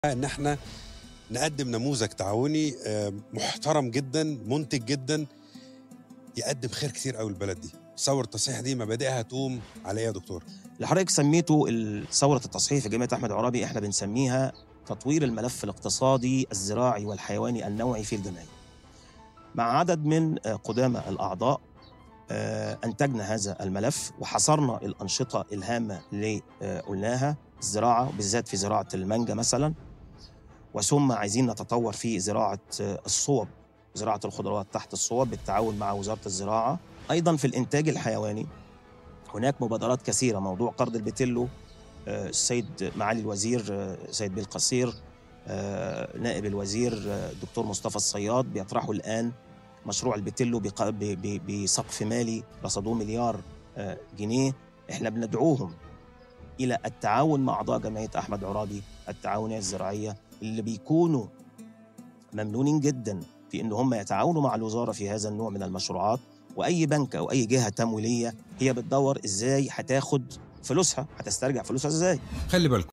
ان احنا نقدم نموذج تعاوني آه، محترم جدا منتج جدا يقدم خير كتير قوي البلد دي ثوره التصحيح دي مبادئها تقوم على ايه يا دكتور اللي حضرتك سميته ال- ثورة التصحيح في جامعة أحمد عرابي إحنا بنسميها تطوير الملف الاقتصادي الزراعي والحيواني النوعي في الجمعية مع عدد من آه، قدامى الأعضاء آه، أنتجنا هذا الملف وحصرنا الأنشطة الهامة اللي آه، قلناها الزراعة وبالذات في زراعة المانجا مثلا وثم عايزين نتطور في زراعة آه، الصوب زراعة الخضروات تحت الصوب بالتعاون مع وزارة الزراعة أيضا في الإنتاج الحيواني هناك مبادرات كثيرة موضوع قرض البتلو آه، السيد معالي الوزير آه، سيد بالقصير آه، نائب الوزير آه، الدكتور مصطفى الصياد بيطرحوا الآن مشروع البتلو بق- ب- ب- بسقف مالي رصدوه مليار آه، جنيه احنا بندعوهم إلى التعاون مع أعضاء جمعية أحمد عرابي التعاونية الزراعية اللي بيكونوا ممنونين جدا في ان هم يتعاونوا مع الوزاره في هذا النوع من المشروعات واي بنك او اي جهه تمويليه هي بتدور ازاي هتاخد فلوسها هتسترجع فلوسها ازاي خلي بالكم